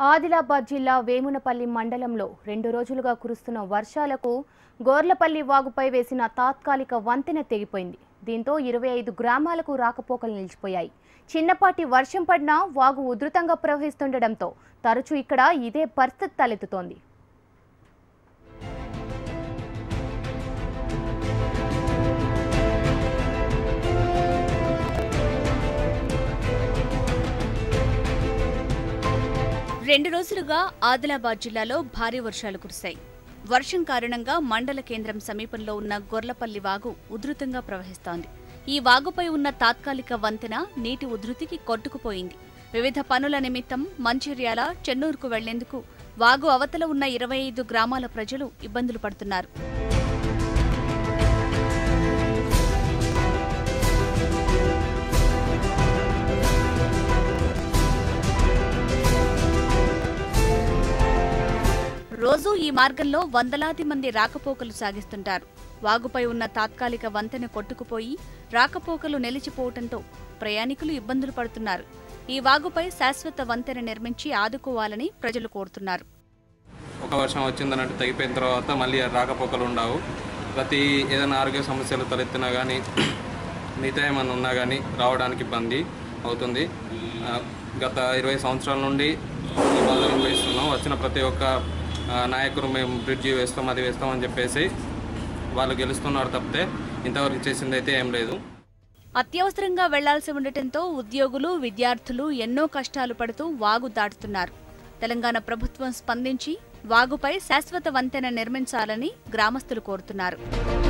ఆదిలాబాద్ జిల్లా వేమునపల్లి మండలంలో రెండు రోజులుగా కురుస్తున్న వర్షాలకు గోర్లపల్లి వాగుపై వేసిన తాత్కాలిక వంతెన తెగిపోయింది దీంతో ఇరవై ఐదు గ్రామాలకు రాకపోకలు నిలిచిపోయాయి చిన్నపాటి వర్షం పడినా వాగు ఉధృతంగా ప్రవహిస్తుండటంతో తరచూ ఇక్కడ ఇదే పరిస్థితి తలెత్తుతోంది రెండు రోజులుగా ఆదిలాబాద్ జిల్లాలో భారీ వర్షాలు కురిశాయి వర్షం కారణంగా మండల కేంద్రం సమీపంలో ఉన్న గొర్లపల్లి వాగు ఉధృతంగా ప్రవహిస్తోంది ఈ వాగుపై ఉన్న తాత్కాలిక వంతెన నీటి ఉధృతికి కొట్టుకుపోయింది వివిధ పనుల నిమిత్తం మంచిర్యాల చెన్నూరుకు వెళ్లేందుకు వాగు అవతల ఉన్న ఇరవై ఐదు గ్రామాల ప్రజలు ఇబ్బందులు పడుతున్నారు రోజూ ఈ మార్గంలో వందలాది మంది రాకపోకలు సాగిస్తుంటారు వాగుపై ఉన్న తాత్కాలిక వంతెన కొట్టుకుపోయి రాకపోకలు నిలిచిపోవడంతో ప్రయాణికులు ఇబ్బందులు పడుతున్నారు ఈ వాగుపై శాశ్వత వంతెన నిర్మించి ఆదుకోవాలని ప్రజలు కోరుతున్నారు ఒక వర్షం వచ్చిందన్నట్టు తగ్గిపోయిన తర్వాత మళ్ళీ రాకపోకలు ఉండవు ప్రతి ఏదైనా ఆరోగ్య సమస్యలు తలెత్తినా కానీ మిగతా ఏమైనా ఉన్నా కానీ రావడానికి ఇబ్బంది అవుతుంది ఆ, గత ఇరవై సంవత్సరాల నుండి ఈ బాధలు అనుభవిస్తున్నాం వచ్చిన ప్రతి ఒక్క ఆ, నాయకుడు మేము బ్రిడ్జి వేస్తాం అది వేస్తాం అని చెప్పేసి వాళ్ళు గెలుస్తున్నారు తప్పితే ఇంతవరకు చేసింది అయితే ఏం లేదు అత్యవసరంగా వెళ్లాల్సి ఉండటంతో ఉద్యోగులు విద్యార్థులు ఎన్నో కష్టాలు పడుతూ వాగు దాటుతున్నారు తెలంగాణ ప్రభుత్వం స్పందించి వాగుపై శాశ్వత వంతెన నిర్మించాలని గ్రామస్తులు కోరుతున్నారు